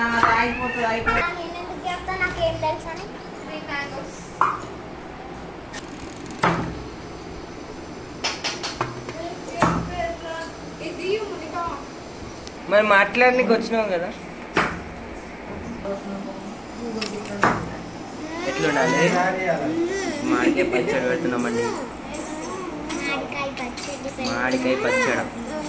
అది అయిపోతుంది అయిపోతుంది నేను ఎందుకు చెప్తా నాకేం తెలుసు అని త్రీ మ్యాంగోస్ ఇది మునిగా మరి మాట్లాడడానికి వచ్చినావు కదా ఎట్లుండాలి మామిడికాయ పచ్చడి పెడుతున్నామండి మామిడికాయ పచ్చడి మామిడికాయ పచ్చడి